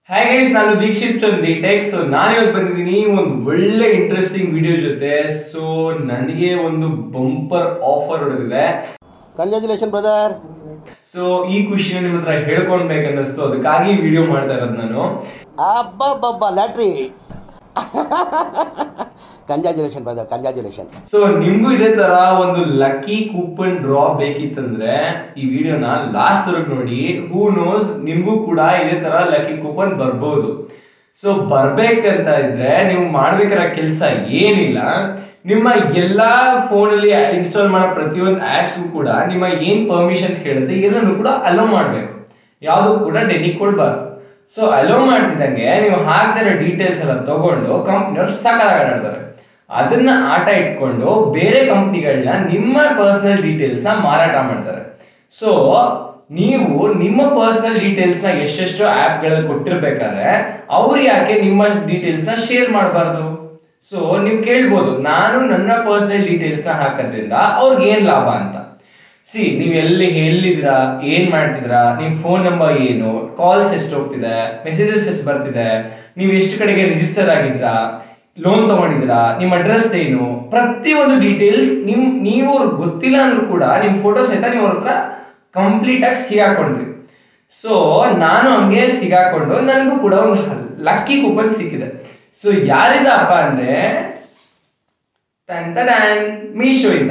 hi guys ನಾನು Deekshith from the tech so ನಾನಿವತ್ತು ಬಂದಿದ್ದೀನಿ ಒಂದು ಒಳ್ಳೆ ಇಂಟ್ರೆಸ್ಟಿಂಗ್ ವಿಡಿಯೋ ಜೊತೆ ಸೊ ನನಗೆ ಒಂದು ಬಂಪರ್ ಆಫರ್ ಹೊಡೆದಿದೆ ಕಂಗ್ರ್ಯಾಚುಲೇಷನ್ ಬ್ರದರ್ ಸೊ ಈ ಖುಷಿನ ನಿಮ್ಮ ಹತ್ರ ಹೇಳ್ಕೊಳ್ಬೇಕನ್ನಿಸ್ತು ಅದಕ್ಕಾಗಿ ವಿಡಿಯೋ ಮಾಡ್ತಾ ಇರೋದು ನಾನು ಅಬ್ಬಬ್ಬಬ್ಬ lottery congratulation brother congratulation so ನಿಮ್ಗೂ ಇದೇ ತರ ಒಂದು ಲಕ್ಕಿ ಕೂಪನ್ ಡ್ರಾ ಬೇಕಿತ್ತಂದ್ರೆ ಈ ವಿಡಿಯೋನ ಲಾಸ್ಟ್ ವರೆಗೆ ನೋಡಿ ಹೂ ನೋಸ್ ನಿಮ್ಗೂ ಕೂಡ ಇದೇ ತರ ಲಕ್ಕಿ ಕೂಪನ್ ಬರ್ಬೋದು ಸೊ ಬರ್ಬೇಕಂತ ಇದ್ರೆ ನೀವು ಮಾಡ್ಬೇಕಾಗಿರೋ ಕೆಲಸ ಏನಿಲ್ಲ ನಿಮ್ಮ ಎಲ್ಲಾ ಫೋನಲ್ಲಿ ಇನ್ಸ್ಟಾಲ್ ಮಾಡೋ ಪ್ರತಿಯೊಂದು ಆಪ್ಸ್ ಕೂಡ ನಿಮ್ಮ ಏನ್ ಪರ್ಮಿಷನ್ಸ್ ಕೇಳುತ್ತೆ ಎಲ್ಲನೂ ಕೂಡ ಅಲೋ ಮಾಡ್ಬೇಕು ಯಾವುದು ಕೂಡ ಡೆನಿಕ್ ಕೊಡ್ಬಾರ್ದು ಸೊ ಅಲೋ ಮಾಡ್ತಿದ್ದಂಗೆ ನೀವು ಹಾಕ್ತಿರೋ ಡೀಟೇಲ್ಸ್ ಎಲ್ಲ ತಗೊಂಡು ಕಂಪ್ನಿಯವ್ರು ಸಕಾಲಾಗಿ ಆಡ್ತಾರೆ ಅದನ್ನ ಆಟ ಇಟ್ಕೊಂಡು ಬೇರೆ ಕಂಪ್ನಿಗಳನ್ನ ನಿಮ್ಮ ಪರ್ಸನಲ್ ಡೀಟೇಲ್ಸ್ ನ ಮಾರಾಟ ಮಾಡ್ತಾರೆ ಸೊ ನೀವು ನಿಮ್ಮ ಪರ್ಸನಲ್ ಡೀಟೇಲ್ಸ್ ನ ಎಷ್ಟೆಷ್ಟು ಆಪ್ ಗಳಲ್ಲಿ ಕೊಟ್ಟಿರ್ಬೇಕಾದ್ರೆ ಅವ್ರು ಯಾಕೆ ನಿಮ್ಮ ಡೀಟೇಲ್ಸ್ ನ ಶೇರ್ ಮಾಡಬಾರ್ದು ಸೊ ನೀವು ಕೇಳ್ಬೋದು ನಾನು ನನ್ನ ಪರ್ಸನಲ್ ಡೀಟೇಲ್ಸ್ ನ ಹಾಕೋದ್ರಿಂದ ಅವ್ರಿಗೆ ಏನ್ ಲಾಭ ಅಂತ ಸಿ ನೀವು ಎಲ್ಲಿ ಎಲ್ಲಿದ್ದೀರಾ ಏನ್ ಮಾಡ್ತಿದ್ದೀರಾ ನಿಮ್ ಫೋನ್ ನಂಬರ್ ಏನು ಕಾಲ್ಸ್ ಎಷ್ಟು ಹೋಗ್ತಿದೆ ಮೆಸೇಜಸ್ ಎಷ್ಟು ಬರ್ತಿದೆ ನೀವು ಎಷ್ಟು ಕಡೆಗೆ ರಿಜಿಸ್ಟರ್ ಆಗಿದ್ದೀರಾ ಲೋನ್ ತಗೊಂಡಿದ್ದೀರಾ ನಿಮ್ಮ ಅಡ್ರೆಸ್ ಏನು ಪ್ರತಿಯೊಂದು ಡೀಟೇಲ್ಸ್ ನಿಮ್ ನೀವು ಅವ್ರಿಗೆ ಗೊತ್ತಿಲ್ಲ ಅಂದ್ರೂ ಕೂಡ ನಿಮ್ ಫೋಟೋಸ್ ಸಹಿತ ನೀವು ಅವ್ರ ಹತ್ರ ಕಂಪ್ಲೀಟ್ ಆಗಿ ಸಿಗಾಕೊಂಡ್ರಿ ಸೊ ನಾನು ಹಂಗೆ ಸಿಗಾಕೊಂಡು ನನಗೂ ಕೂಡ ಒಂದು ಲಕ್ಕಿ ಕೂಪನ್ ಸಿಕ್ಕಿದೆ ಸೊ ಯಾರಿದಪ್ಪ ಅಂದ್ರೆ ಟನ್ ಮೀಶೋ ಇಂದ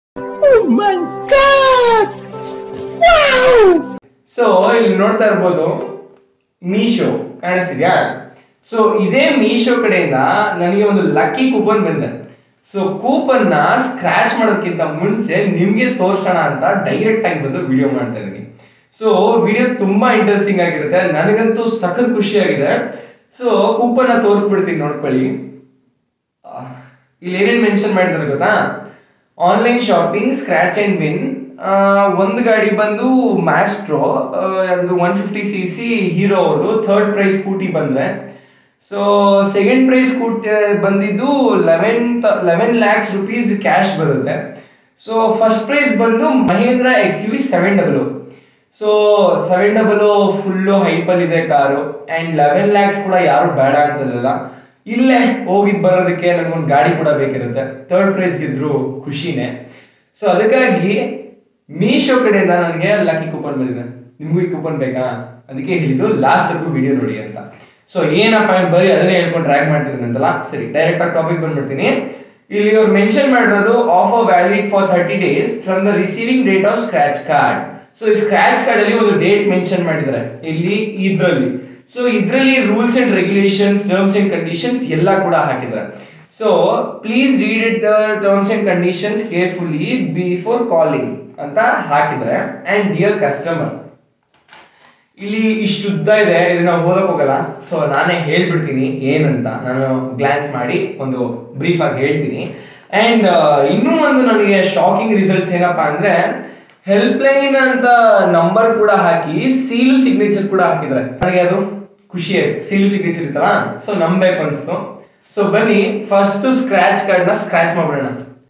ಸೊ ಇಲ್ಲಿ ನೋಡ್ತಾ ಇರ್ಬೋದು ಮೀಶೋ ಕಾಣಿಸ್ತಿದ್ಯಾ ಸೊ ಇದೇ ಮೀಶೋ ಕಡೆಯಿಂದ ನನಗೆ ಒಂದು ಲಕ್ಕಿ ಕೂಪನ್ ಬಂದಿದೆ ಸೊ ಕೂಪನ್ ನ ಸ್ಕ್ರಾಚ್ ಮಾಡೋದಕ್ಕಿಂತ ಮುಂಚೆ ನಿಮ್ಗೆ ತೋರ್ಸೋಣ ಅಂತ ಡೈರೆಕ್ಟ್ ಆಗಿ ಬಂದು ವಿಡಿಯೋ ಮಾಡ್ತಾ ಇದೀನಿ ಸೊ ವಿಡಿಯೋ ತುಂಬಾ ಇಂಟ್ರೆಸ್ಟಿಂಗ್ ಆಗಿರುತ್ತೆ ನನಗಂತೂ ಸಖತ್ ಖುಷಿಯಾಗಿದೆ ಸೊ ಕೂಪನ್ ನ ತೋರಿಸ್ಬಿಡ್ತೀನಿ ನೋಡ್ಕೊಳ್ಳಿ ಆ, ಇಲ್ಲಿ ಏನೇನು ಮೆನ್ಷನ್ ಮಾಡಿದ್ದಾರೆ ಗೊತ್ತಾ online shopping scratch and win ಒಂದು ಗಾಡಿ ಬಂದು ಮ್ಯಾಸ್ಟ್ರೋ ಅದು one fifty C C Hero ಅವ್ರದ್ದು ಥರ್ಡ್ ಪ್ರೈಸ್ ಸ್ಕೂಟಿ ಬಂದ್ರೆ ಸೊ ಸೆಕೆಂಡ್ ಪ್ರೈಸ್ ಸ್ಕೂಟಿ ಬಂದಿದ್ದು eleven eleven lakhs rupees cash ಬರುತ್ತೆ ಸೊ ಫಸ್ಟ್ ಪ್ರೈಸ್ ಬಂದು Mahindra X U V seven double so seven double full ಹೈಪಲ್ ಇದೆ ಕಾರು ಅಂಡ್ ಲೆವೆನ್ ಲ್ಯಾಕ್ಸ್ ಕೂಡ ಯಾರು ಬೇಡ ಅಂತಲ್ಲ ಇಲ್ಲೇ ಹೋಗಿದ್ ಬರೋದಕ್ಕೆ ನನ್ಗೊಂದು ಗಾಡಿ ಕೂಡ ಬೇಕಿರುತ್ತೆ ಥರ್ಡ್ ಪ್ರೈಸ್ ಗೆದ್ರು ಖುಷಿನೇ ಸೊ ಅದಕ್ಕಾಗಿ ಮೀಶೋ ಕಡೆಯಿಂದ ನನಗೆ ಲಕ್ಕಿ ಕೂಪನ್ ಬಂದಿದೆ ನಿಮಗೂ ಈ ಕೂಪನ್ ಬೇಕಾ ಅದಕ್ಕೆ ಹೇಳಿದ್ದು ಲಾಸ್ಟ್ ವರ್ಗು ವಿಡಿಯೋ ನೋಡಿ ಅಂತ ಸೊ ಏನಪ್ಪ ಅಂತ ಬರೀ ಅದನ್ನೇ ಹೇಳ್ಕೊಂಡು ಟ್ರ್ಯಾಕ್ ಮಾಡ್ತಿದ್ದೀನಿ ಅಂತಲ್ಲ ಸರಿ ಡೈರೆಕ್ಟ್ ಆಗಿ ಟಾಪಿಕ್ ಬಂದ್ಬಿಡ್ತೀನಿ ಇಲ್ಲಿ ಅವ್ರು ಮೆನ್ಷನ್ ಮಾಡಿರೋದು offer valid for thirty days from the receiving date of scratch card so ಈ ಸ್ಕ್ರಾಚ್ ಕಾರ್ಡ್ ಅಲ್ಲಿ ಒಂದು ಡೇಟ್ ಮೆನ್ಷನ್ ಮಾಡಿದ್ದಾರೆ ಇಲ್ಲಿ ಇದ್ರಲ್ಲಿ ಸೊ ಇದರಲ್ಲಿ rules and regulations terms and conditions ಎಲ್ಲ ಕೂಡ ಹಾಕಿದ್ದಾರೆ so please read it the terms and conditions carefully before calling ಅಂತ ಹಾಕಿದ್ದಾರೆ ಅಂಡ್ ಡಿಯರ್ ಕಸ್ಟಮರ್ ಇಲ್ಲಿ ಇಷ್ಟು ಉದ್ದ ಇದೆ ಇದನ್ನ ಓದಕ್ ಹೋಗಲ್ಲ ಸೊ ನಾನೇ ಹೇಳ್ಬಿಡ್ತೀನಿ ಏನಂತ ನಾನು ಗ್ಲಾನ್ಸ್ ಮಾಡಿ ಒಂದು ಬ್ರೀಫ್ ಆಗಿ ಹೇಳ್ತೀನಿ ಅಂಡ್ ಇನ್ನೂ ಒಂದು ನನಗೆ ಶಾಕಿಂಗ್ ರಿಸಲ್ಟ್ಸ್ ಏನಪ್ಪಾ ಅಂದ್ರೆ ಹೆಲ್ಪ್ ಲೈನ್ ಅಂತ ನಂಬರ್ ಕೂಡ ಹಾಕಿ ಸೀಲು ಸಿಗ್ನೇಚರ್ ಕೂಡ ಹಾಕಿದ್ದಾರೆ ನನಗೆ ಅದು ಖುಷಿ ಆಯ್ತು ಸೀಲು ಸಿಗ್ನೇಚರ್ ಇತ್ತಲ್ಲ ಸೊ ನಂಬೇಕು ಅನಿಸ್ತು ಸೊ ಬನ್ನಿ ಫಸ್ಟ್ ಸ್ಕ್ರಾಚ್ ಕಾರ್ಡ್ ನ ಸ್ಕ್ರಾಚ್ ಮಾಡ್ಬಿಡೋಣ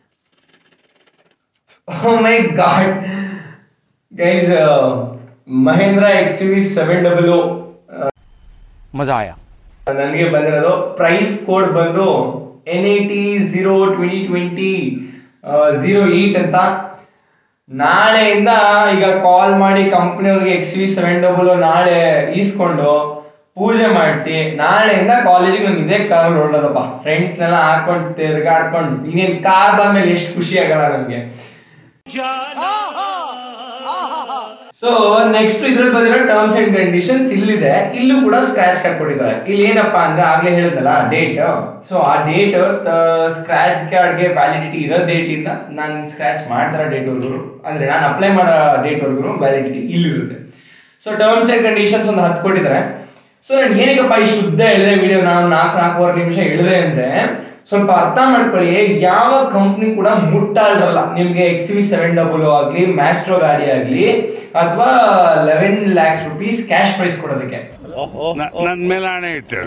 oh my god guys Mahindra X V seven double मजा आया ನನಗೆ ಬಂದಿರೋದು ಪ್ರೈಸ್ ಕೋಡ್ ಬಂದು N I T zero twenty twenty zero eight ಅಂತ ನಾಳೆಯಿಂದ ಈಗ ಕಾಲ್ ಮಾಡಿ ಕಂಪ್ನಿಯವ್ರಿಗೆ ಎಕ್ಸ್ ವಿ ಸೆವೆನ್ ಡಬಲ್ ನಾಳೆ ಈಸ್ಕೊಂಡು ಪೂಜೆ ಮಾಡಿಸಿ ನಾಳೆಯಿಂದ ಕಾಲೇಜಿಗೆ ನಾನು ಇದೇ ಕಾರಲ್ಲಿ ಹೊರಡೋದಪ್ಪ ಫ್ರೆಂಡ್ಸ್ನೆಲ್ಲ ಹಾಕೊಂಡು ತಿರ್ಗಾಡ್ಕೊಂಡು ಇನ್ನೇನು ಕಾರ್ ಬಂದ್ಮೇಲೆ ಎಷ್ಟು ಖುಷಿ ಆಗಲ್ಲ ನಮಗೆ ಸೊ ನೆಕ್ಸ್ಟ್ ಇದ್ರಲ್ಲಿ ಬಂದಿರೋ ಟರ್ಮ್ಸ್ ಅಂಡ್ ಕಂಡೀಷನ್ಸ್ ಇಲ್ಲಿದೆ ಇಲ್ಲೂ ಕೂಡ ಸ್ಕ್ರಾಚ್ ಕಾರ್ಡ್ ಕೊಟ್ಟಿದ್ದಾರೆ ಇಲ್ಲಿ ಏನಪ್ಪಾ ಅಂದ್ರೆ ಆಗ್ಲೇ ಹೇಳಿದ್ನಲ್ಲ ಡೇಟ್ ಸೊ ಆ ಡೇಟ್ ಸ್ಕ್ರಾಚ್ ಕಾರ್ಡ್ಗೆ ವ್ಯಾಲಿಡಿಟಿ ಇರೋ ಡೇಟ್ ಇಂದ ನಾನು ಸ್ಕ್ರಾಚ್ ಮಾಡ್ತಾರ ಡೇಟ್ ವರ್ಗು ಅಂದ್ರೆ ನಾನು ಅಪ್ಲೈ ಮಾಡೋ ಡೇಟ್ ವರ್ಗು ವ್ಯಾಲಿಡಿಟಿ ಇಲ್ಲಿರುತ್ತೆ ಸೊ ಟರ್ಮ್ಸ್ ಅಂಡ್ ಕಂಡೀಷನ್ಸ್ ಒಂದು ಹತ್ತು ಕೊಟ್ಟಿದ್ದಾರೆ ಸೊ ನಾನು ಏನಕ್ಕಪ್ಪ ಇಷ್ಟು ಉದ್ದ ಹೇಳಿದೆ ವಿಡಿಯೋ ನಾನು ನಾಲ್ಕು ನಾಲ್ಕೂವರೆ ನಿಮಿಷ ಹೇಳಿದೆ ಅಂದ್ರೆ ಸ್ವಲ್ಪ ಅರ್ಥ ಮಾಡ್ಕೊಳ್ಳಿ ಯಾವ ಕಂಪ್ನಿ ಕೂಡ ಮುಟ್ಟಾಡ್ರಲ್ಲ ನಿಮ್ಗೆ ಎಕ್ಸ್ ವಿ ಸೆವೆನ್ ಡಬಲ್ ಆಗ್ಲಿ ಮ್ಯಾಸ್ಟ್ರೋ ಗಾಡಿ ಆಗ್ಲಿ ಅಥವಾ eleven lakhs rupees cash prize ಕೊಡೋದಕ್ಕೆ ನನ್ ಮೇಲೆ ಹಣೆ ಇಟ್ಟಳು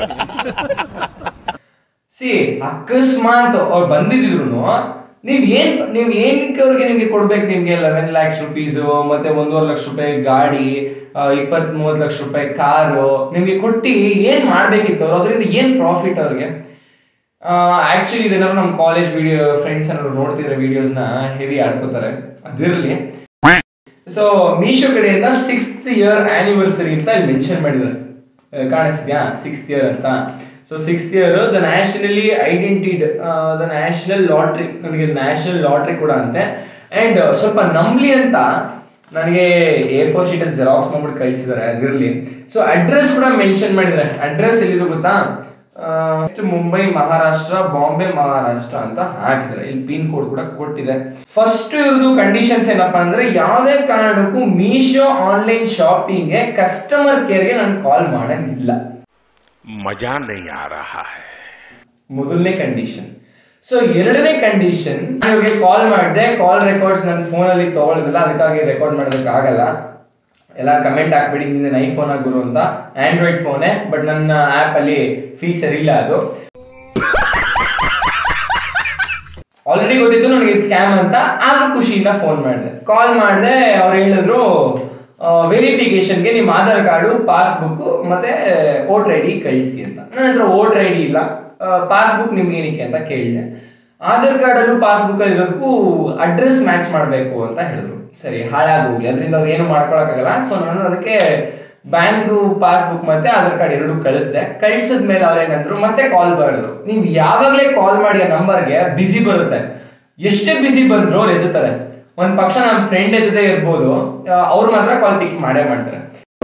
ಸಿ ಅಕಸ್ಮಾತ್ ಅವ್ರು ಬಂದಿದ್ರು ನೀವ್ ಏನ್ ನೀವ್ ಏನಕ್ಕೆ ಅವ್ರಿಗೆ ನಿಮ್ಗೆ ಕೊಡ್ಬೇಕು ನಿಮ್ಗೆ ಲೆವೆನ್ ಲ್ಯಾಕ್ಸ್ ರುಪೀಸ್ ಮತ್ತೆ ಒಂದೂವರೆ ಲಕ್ಷ ರೂಪಾಯಿ ಗಾಡಿ ಇಪ್ಪತ್ತ್ ಮೂವತ್ತು ಲಕ್ಷ ರೂಪಾಯಿ ಕಾರು ನಿಮಗೆ ಕೊಟ್ಟು ಏನ್ ಮಾಡ್ಬೇಕಿತ್ತು ಅವ್ರು ಅದರಿಂದ ಏನ್ ಪ್ರಾಫಿಟ್ ಅವ್ರಿಗೆ ಆಕ್ಚುಲಿ ಇದೇನಾದ್ರು ನಮ್ಮ ಕಾಲೇಜ್ ವಿಡಿಯೋ ಫ್ರೆಂಡ್ಸ್ ಏನಾದ್ರು ನೋಡ್ತಿದ್ರೆ ವಿಡಿಯೋಸ್ನ ಹೆವಿ ಆಡ್ಕೋತಾರೆ ಅದಿರಲಿ ಸೊ ಮೀಶೋ ಕಡೆಯಿಂದ ಸಿಕ್ಸ್ತ್ ಇಯರ್ ಆನಿವರ್ಸರಿ ಅಂತ ಇಲ್ಲಿ ಮೆನ್ಷನ್ ಮಾಡಿದ್ದಾರೆ ಆ, ಕಾಣಿಸ್ತಿದ್ಯಾ ಸಿಕ್ಸ್ತ್ ಇಯರ್ ಅಂತ so sixth year the nationally identified the national lottery ನನಗೆ ನ್ಯಾಷನಲ್ ಲಾಟ್ರಿ ಕೂಡ ಅಂತೆ ಅಂಡ್ ಸ್ವಲ್ಪ ನಂಬ್ಲಿ ಅಂತ ನನಗೆ ಎ ಫೋರ್ ಶೀಟ್ ಜೆರಾಕ್ಸ್ ಮಾಡ್ಬಿಟ್ಟು ಕಳಿಸಿದ್ದಾರೆ ಅದಿರಲಿ ಸೊ ಅಡ್ರೆಸ್ ಕೂಡ ಮೆನ್ಷನ್ ಮಾಡಿದ್ದಾರೆ ಅಡ್ರೆಸ್ ಎಲ್ಲಿದು ಗೊತ್ತಾ ನೆಕ್ಸ್ಟ್ ಮುಂಬೈ ಮಹಾರಾಷ್ಟ್ರ ಬಾಂಬೆ ಮಹಾರಾಷ್ಟ್ರ ಅಂತ ಹಾಕಿದ್ದಾರೆ ಇಲ್ಲಿ ಪಿನ್ ಕೋಡ್ ಕೂಡ ಕೊಟ್ಟಿದೆ ಫಸ್ಟ್ ಇವ್ರದ್ದು ಕಂಡೀಷನ್ಸ್ ಏನಪ್ಪಾ ಅಂದ್ರೆ ಯಾವುದೇ ಕಾರಣಕ್ಕೂ ಮೀಶೋ ಆನ್ಲೈನ್ ಶಾಪಿಂಗ್ಗೆ ಕಸ್ಟಮರ್ ಕೇರ್ಗೆ ನಾನು ಕಾಲ್ ಮಾಡಂಗಿಲ್ಲ मजा नहीं आ रहा है ಮೊದಲನೇ ಕಂಡೀಷನ್ ಸೊ ಎರಡನೇ ಕಂಡೀಷನ್ ಇವ್ರಿಗೆ ಕಾಲ್ ಮಾಡಿದೆ ಕಾಲ್ ರೆಕಾರ್ಡ್ಸ್ ನನ್ನ ಫೋನಲ್ಲಿ ತಗೊಳ್ಳೋದಿಲ್ಲ ಅದಕ್ಕಾಗಿ ರೆಕಾರ್ಡ್ ಮಾಡೋದಕ್ಕೆ ಆಗಲ್ಲ ಎಲ್ಲ ಕಮೆಂಟ್ ಹಾಕ್ಬಿಡಿ ನಿಂದ ಐಫೋನ್ ಗುರು ಅಂತ ಆಂಡ್ರಾಯ್ಡ್ ಫೋನೇ ಬಟ್ ನನ್ನ ಆ್ಯಪ್ ಅಲ್ಲಿ ಫೀಚರ್ ಇಲ್ಲ ಅದು ಆಲ್ರೆಡಿ ಗೊತ್ತಿತ್ತು ನನಗೆ ಇದು ಸ್ಕ್ಯಾಮ್ ಅಂತ ಆದ್ರೂ ಖುಷಿಯಿಂದ ಫೋನ್ ಮಾಡಿದೆ ಕಾಲ್ ಮಾಡಿದೆ ಅವ್ರು ಹೇಳಿದ್ರು ವೆರಿಫಿಕೇಶನ್ಗೆ ನಿಮ್ಮ ಆಧಾರ್ ಕಾರ್ಡು ಪಾಸ್ಬುಕ್ ಮತ್ತೆ ವೋಟರ್ ಐ ಡಿ ಕಳಿಸಿ ಅಂತ ನನ್ನ ಹತ್ರ ವೋಟರ್ ಐ ಡಿ ಇಲ್ಲ ಪಾಸ್ಬುಕ್ ನಿಮ್ಗೆ ಏನಕ್ಕೆ ಅಂತ ಕೇಳಿದೆ ಆಧಾರ್ ಕಾರ್ಡ್ ಅಲ್ಲೂ ಪಾಸ್ಬುಕ್ ಅಲ್ಲಿ ಇರೋದಕ್ಕೂ ಅಡ್ರೆಸ್ ಮ್ಯಾಚ್ ಮಾಡಬೇಕು ಅಂತ ಹೇಳಿದ್ರು ಸರಿ ಹಾಳಾಗೋಗ್ಲಿ ಅದರಿಂದ ಅವ್ರು ಏನು ಮಾಡ್ಕೊಳಕ್ಕಾಗಲ್ಲ ಸೊ ನಾನು ಅದಕ್ಕೆ ಬ್ಯಾಂಕ್ದು ಪಾಸ್ಬುಕ್ ಮತ್ತೆ ಆಧಾರ್ ಕಾರ್ಡ್ ಎರಡು ಕಳಿಸ್ದೆ ಕಳಿಸಿದ್ಮೇಲೆ ಅವ್ರೇನಂದ್ರು ಮತ್ತೆ ಕಾಲ್ ಬರೋದು ನೀವು ಯಾವಾಗಲೇ ಕಾಲ್ ಮಾಡಿ ಆ ನಂಬರ್ಗೆ ಬಿಸಿ ಬರುತ್ತೆ ಎಷ್ಟೇ ಬಿಸಿ ಬಂದ್ರು ಅವ್ರು ಎತ್ತುತ್ತಾರೆ ಒಂದ್ ಪಕ್ಷ ನಮ್ಮ ಫ್ರೆಂಡ್ ಎತ್ತದೆ ಇರ್ಬೋದು ಅವ್ರು ಮಾತ್ರ ಕಾಲ್ ಪಿಕ್ ಮಾಡೇ ಮಾಡ್ತಾರೆ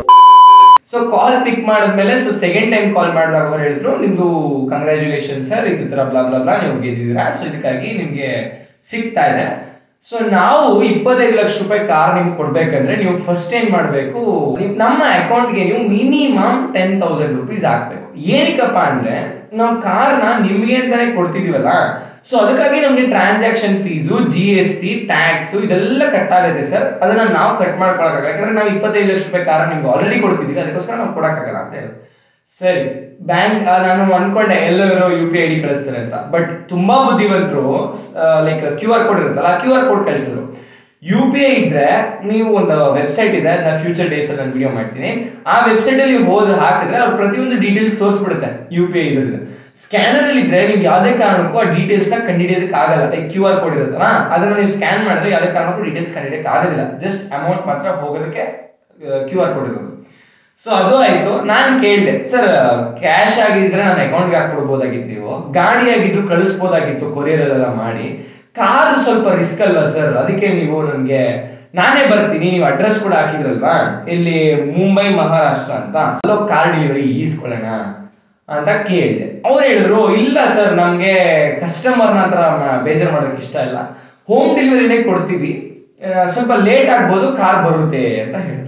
ಸೊ ಕಾಲ್ ಪಿಕ್ ಮಾಡಿದ್ಮೇಲೆ ಸೊ ಸೆಕೆಂಡ್ ಟೈಮ್ ಕಾಲ್ ಮಾಡಿದಾಗ ಅವ್ರು ಹೇಳಿದ್ರು ನಿಮ್ದು ಕಂಗ್ರ್ಯಾಚುಲೇಷನ್ ಸರ್ ಇದು ತರ ಬ್ಲಾ ಬ್ಲಾ ಬ್ಲಾ ನೀವು ಗೆದ್ದಿದ್ದೀರಾ ಸೊ ಇದಕ್ಕಾಗಿ ನಿಮ್ಗೆ ಸಿಗ್ತಾ ಇದೆ ಸೊ ನಾವು ಇಪ್ಪತ್ತೈದು ಲಕ್ಷ ರೂಪಾಯಿ ಕಾರ್ ನಿಮ್ಗೆ ಕೊಡ್ಬೇಕಂದ್ರೆ ನೀವು ಫಸ್ಟ್ ಏನ್ ಮಾಡಬೇಕು ನಮ್ಮ ಅಕೌಂಟ್ಗೆ ನೀವು ಮಿನಿಮಮ್ ಟೆನ್ ತೌಸಂಡ್ ರುಪೀಸ್ ಹಾಕ್ಬೇಕು ಏನಕ್ಕಪ್ಪ ಅಂದ್ರೆ ನಾವು ಕಾರ್ನ ನಿಮ್ಗೆ ಅಂತಾನೆ ಕೊಡ್ತಿದೀವಲ್ಲ ಸೊ ಅದಕ್ಕಾಗಿ ನಮ್ಗೆ transaction fees G S T tax ಇದೆಲ್ಲ ಕಟ್ ಆಗುತ್ತೆ ಸರ್ ಅದನ್ನ ನಾವು ಕಟ್ ಮಾಡ್ಕೊಳಕ್ಕಾಗಲ್ಲ ಯಾಕಂದ್ರೆ ನಾವು ಇಪ್ಪತ್ತೈದು ಲಕ್ಷ ರೂಪಾಯಿ ಕಾರ ನಿಮ್ಗೆ ಆಲ್ರೆಡಿ ಕೊಡ್ತಿದೀವಿ ಅದಕ್ಕೋಸ್ಕರ ನಾವು ಕೊಡಕ್ಕಾಗಲ್ಲ ಅಂತ ಹೇಳಿ ಸರಿ ಬ್ಯಾಂಕ್ ನಾನು ಅನ್ಕೊಂಡೆ ಎಲ್ಲರೂ ಯು ಪಿ ಐ ಡಿ ಕಳಿಸ್ತಾರೆ ಅಂತ ಬಟ್ ತುಂಬಾ ಬುದ್ಧಿವಂತರು ಲೈಕ್ ಕ್ಯೂ ಆರ್ ಕೋಡ್ ಇರುತ್ತಲ್ಲ ಕ್ಯೂ ಆರ್ ಕೋಡ್ ಕಳಿಸಿದ್ರು ಯು ಪಿ ಐ ಇದ್ರೆ ನೀವು ಒಂದು ವೆಬ್ಸೈಟ್ ಇದೆ ನಾನು ಫ್ಯೂಚರ್ ಡೇಸ್ ಅಲ್ಲಿ ನಾನು ವಿಡಿಯೋ ಮಾಡ್ತೀನಿ ಆ ವೆಬ್ಸೈಟ್ ಅಲ್ಲಿ ಹೋದ್ ಹಾಕಿದ್ರೆ ಅವ್ರು ಪ್ರತಿಯೊಂದು ಡೀಟೇಲ್ಸ್ ತೋರಿಸ್ಬಿಡುತ್ತೆ ಯು ಪಿ ಐ ಇದ್ರಲ್ಲಿ ಸ್ಕ್ಯಾನರ್ ಅಲ್ಲಿ ಇದ್ರೆ ನೀವು ಯಾವುದೇ ಕಾರಣಕ್ಕೂ ಆ ಡೀಟೇಲ್ಸ್ ನ ಕಂಡುಹಿಡಿಯೋದಕ್ಕೆ ಆಗಲ್ಲ ಲೈಕ್ ಕ್ಯೂ ಆರ್ ಕೋಡ್ ಇರುತ್ತಲ್ಲ ಅದನ್ನ ನೀವು ಸ್ಕ್ಯಾನ್ ಮಾಡಿದ್ರೆ ಯಾವುದೇ ಕಾರಣಕ್ಕೂ ಡೀಟೇಲ್ಸ್ ಕಂಡುಹಿಡಿಯಕ್ಕೆ ಆಗೋದಿಲ್ಲ ಜಸ್ಟ್ ಅಮೌಂಟ್ ಮಾತ್ರ ಹೋಗೋದಕ್ಕೆ ಕ್ಯೂ ಆರ್ ಕೋಡ್ ಇರೋದು ಸೊ ಅದು ಆಯ್ತು ನಾನು ಕೇಳಿದೆ ಸರ್ ಕ್ಯಾಶ್ ಆಗಿದ್ರೆ ನನ್ನ ಅಕೌಂಟ್ಗೆ ಹಾಕ್ಬಿಡ್ಬೋದಾಗಿತ್ತು ನೀವು ಗಾಡಿ ಆಗಿದ್ರು ಕಳಿಸ್ಬೋದಾಗಿತ್ತು ಕೊರಿಯರ್ ಎಲ್ಲ ಮಾಡಿ ಕಾರು ಸ್ವಲ್ಪ ರಿಸ್ಕ್ ಅಲ್ವಾ ಸರ್ ಅದಕ್ಕೆ ನೀವು ನನಗೆ ನಾನೇ ಬರ್ತೀನಿ ನೀವು ಅಡ್ರೆಸ್ ಕೂಡ ಹಾಕಿದ್ರಲ್ವಾ ಇಲ್ಲಿ ಮುಂಬೈ ಮಹಾರಾಷ್ಟ್ರ ಅಂತ ಅಲ್ಲೋ ಕಾರ್ ಡೆಲಿವರಿ ಈಸ್ಕೊಳ್ಳೋಣ ಅಂತ ಕೇಳಿದೆ ಅವ್ರು ಹೇಳಿದ್ರು ಇಲ್ಲ ಸರ್ ನಮಗೆ ಕಸ್ಟಮರ್ನ ಹತ್ರ ಮ- ಬೇಜಾರು ಮಾಡೋಕೆ ಇಷ್ಟ ಇಲ್ಲ ಹೋಮ್ ಡೆಲಿವರಿನೇ ಕೊಡ್ತೀವಿ ಆ, ಸ್ವಲ್ಪ ಲೇಟ್ ಆಗ್ಬೋದು ಕಾರ್ ಬರುತ್ತೆ ಅಂತ ಹೇಳಿದ್ರು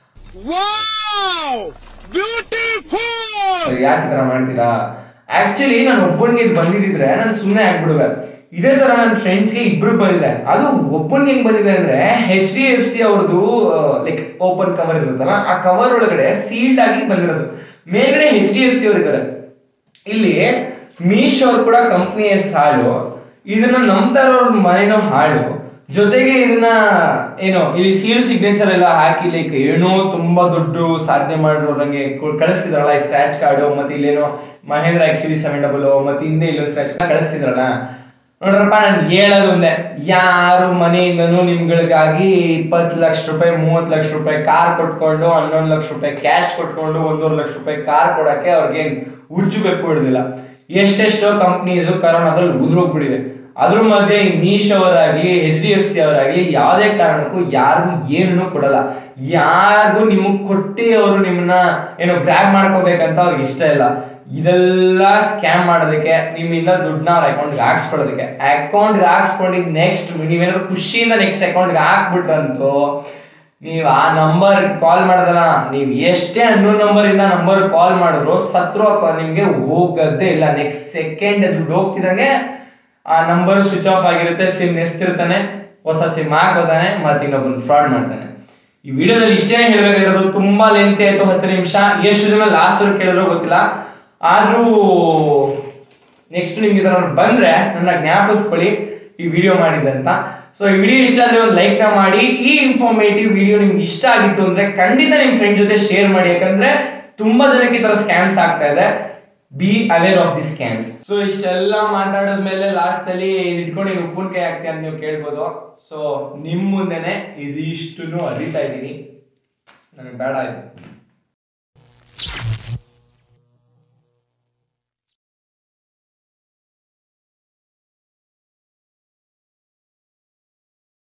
ಸರ್, ಯಾಕೆ ಈ ತರ ಮಾಡ್ತೀರಾ ಆಕ್ಚುಲಿ ನಾನು ಒಬ್ಬನಿಗೆ ಇದು ಬಂದಿದ್ರೆ ನಾನು ಸುಮ್ಮನೆ ಆಗ್ಬಿಡುವೆ ಇದೇ ತರ ನನ್ನ ಫ್ರೆಂಡ್ಸ್ಗೆ ಇಬ್ರು ಬಂದಿದೆ ಅದು ಒಬ್ಬನಿಗೆ ಹೆಂಗ್ ಬಂದಿದೆ ಅಂದ್ರೆ ಎಚ್ ಡಿ ಎಫ್ ಸಿ ಅವ್ರದ್ದು ಲೈಕ್ ಓಪನ್ ಕವರ್ ಇರುತ್ತಲ್ಲ ಆ ಕವರ್ ಒಳಗಡೆ ಸೀಲ್ಡ್ ಆಗಿ ಬಂದಿರೋದು ಮೇಲ್ಗಡೆ ಎಚ್ ಡಿ ಎಫ್ ಸಿ ಅವ್ರು ಇದ್ದಾರೆ ಇಲ್ಲಿ ಮೀಶೋ ಅವ್ರು ಕೂಡ ಕಂಪ್ನಿ ಹೆಸರು ಹಾಳು ಇದನ್ನ ನಂಬ್ತಾ ಇರೋರ್ ಮನೆನೋ ಹಾಳು ಜೊತೆಗೆ ಇದನ್ನ ಏನೋ ಇಲ್ಲಿ ಸೀಲ್ ಸಿಗ್ನೇಚರ್ ಎಲ್ಲ ಹಾಕಿ ಲೈಕ್ ಏನೋ ತುಂಬಾ ದೊಡ್ಡ ಸಾಧನೆ ಮಾಡಿರೋ ನಂಗೆ ಕಳಿಸ್ತಿದ್ರಲ್ಲ ಈ ಸ್ಕ್ರಾಚ್ ಕಾರ್ಡು ಮತ್ತೆ ಇಲ್ಲೇನೋ ಮಹೇಂದ್ರ ಆಕ್ಚುಲಿ ಸೆವೆನ್ ಡಬಲ್ ಮತ್ತೆ ಹಿಂದೆ ಇಲ್ಲೋ ಸ್ಕ್ರಾಚ್ ಕಾರ್ಡ್ ಕಳಿಸ್ತಿದ್ರಲ್ಲ ನೋಡ್ರಪ್ಪ ನಾನು ಹೇಳೋದು ಒಂದೇ ಯಾರು ಮನೆಯಿಂದನೂ ನಿಮ್ಗಳಿಗಾಗಿ ಇಪ್ಪತ್ತು ಲಕ್ಷ ರೂಪಾಯಿ ಮೂವತ್ತು ಲಕ್ಷ ರೂಪಾಯಿ ಕಾರ್ ಕೊಟ್ಕೊಂಡು ಹನ್ನೊಂದು ಲಕ್ಷ ರೂಪಾಯಿ ಕ್ಯಾಶ್ ಕೊಟ್ಕೊಂಡು ಒಂದೂವರೆ ಲಕ್ಷ ರೂಪಾಯಿ ಕಾರ್ ಕೊಡಕ್ಕೆ ಅವ್ರಿಗೆ ಉಜ್ಜು ಬೇಕು ಬಿಡುದಿಲ್ಲ ಎಷ್ಟೆಷ್ಟೋ ಕಂಪ್ನೀಸು ಕರೋನಾದಲ್ಲಿ ಉದುರೋಗ್ಬಿಟ್ಟಿದೆ ಅದ್ರ ಮಧ್ಯೆ ಮೀಶೋ ಅವರಾಗ್ಲಿ ಎಚ್ ಡಿ ಎಫ್ ಸಿ ಅವರಾಗ್ಲಿ ಯಾವುದೇ ಕಾರಣಕ್ಕೂ ಯಾರಿಗೂ ಏನನ್ನು ಕೊಡಲ್ಲ ಯಾರಿಗೂ ನಿಮಗ್ ಕೊಟ್ಟಿ ಅವರು ನಿಮ್ಮನ್ನ ಏನೋ ಗ್ರ್ಯಾಬ್ ಮಾಡ್ಕೋಬೇಕಂತ ಅವ್ರಿಗೆ ಇಷ್ಟ ಇಲ್ಲ ಇದೆಲ್ಲ ಸ್ಕ್ಯಾಮ್ ಮಾಡೋದಕ್ಕೆ ನಿಮ್ಮಿಂದ ದುಡ್ಡನ್ನ ಅವ್ರ ಅಕೌಂಟ್ಗೆ ಹಾಕ್ಸ್ಕೊಳ್ಳೋದಕ್ಕೆ ಅಕೌಂಟ್ಗೆ ಹಾಕ್ಸ್ಕೊಂಡಿದ್ ನೆಕ್ಸ್ಟ್ ನೀವೇನಾದ್ರು ಖುಷಿಯಿಂದ ನೆಕ್ಸ್ಟ್ ಅಕೌಂಟ್ಗೆ ಹಾಕ್ಬಿಟ್ರಂತೂ ನೀವು ಆ ನಂಬರ್ ಕಾಲ್ ಮಾಡೋದಲ್ಲ ನೀವು ಎಷ್ಟೇ ಅನ್ನೋ ನಂಬರ್ ಇಂದ ನಂಬರ್ ಕಾಲ್ ಮಾಡಿದ್ರು ಸತ್ರು ಅಕ- ನಿಮ್ಗೆ ಹೋಗದ್ದೇ ಇಲ್ಲ ನೆಕ್ಸ್ಟ್ ಸೆಕೆಂಡ್ ದುಡ್ಡು ಹೋಗ್ತಿದಂಗೆ ಆ ನಂಬರ್ ಸ್ವಿಚ್ ಆಫ್ ಆಗಿರುತ್ತೆ ಸಿಮ್ ಎಸ್ತಿರ್ತಾನೆ ಹೊಸ ಸಿಮ್ ಹಾಕೋತಾನೆ ಮತ್ತೆ ಇನ್ನೊಬ್ಬನ ಫ್ರಾಡ್ ಮಾಡ್ತಾನೆ ಈ ವಿಡಿಯೋದಲ್ಲಿ ಇಷ್ಟೇ ಹೇಳ್ಬೇಕಾಗಿರೋದು ತುಂಬಾ ಲೆಂತಿ ಆಯ್ತು ಹತ್ತು ನಿಮಿಷ ಎಷ್ಟು ಜನ ಲಾಸ್ಟ್ ವರ್ಕ್ ಕೇಳಿದ್ರು ಗೊತ್ತಿಲ್ಲ ಆದ್ರೂ ನೆಕ್ಸ್ಟ್ ನಿಮ್ಗೆ ಇದನ್ನ ಬಂದ್ರೆ ನನ್ನ ಜ್ಞಾಪಿಸ್ಕೊಳ್ಳಿ ಈ ವಿಡಿಯೋ ಮಾಡಿದಂತ ಸೊ ಈ ವಿಡಿಯೋ ಇಷ್ಟ ಆದ್ರೆ ಒಂದು ಲೈಕ್ ನ ಮಾಡಿ ಈ ಇನ್ಫಾರ್ಮೇಟಿವ್ ವಿಡಿಯೋ ನಿಮ್ಗೆ ಇಷ್ಟ ಆಗಿತ್ತು ಅಂದ್ರೆ ಖಂಡಿತ ನಿಮ್ ಫ್ರೆಂಡ್ ಜೊತೆ ಶೇರ್ ಮಾಡಿ ಯಾಕಂದ್ರೆ ತುಂಬಾ ಜನಕ್ಕೆ ಈ ತರ ಸ್ಕ್ಯಾಮ್ಸ್ ಆಗ್ತಾ ಇದೆ be aware of the scams so ಇಷ್ಟೆಲ್ಲ ಮಾತಾಡಿದ್ಮೇಲೆ ಲಾಸ್ಟ್ ಅಲ್ಲಿ ಇದ್ ಇಟ್ಕೊಂಡು ನೀನು ಉಪ್ಪಿನಕಾಯಿ ಹಾಕ್ತೀಯ ಅಂತ ನೀವು ಕೇಳ್ಬೋದು ಸೊ ನಿಮ್ ಮುಂದೆನೆ ಇದಿಷ್ಟು ಅರಿತಾ ಇದ್ದೀನಿ ನನಗೆ ಬೇಡ ಆಯ್ತು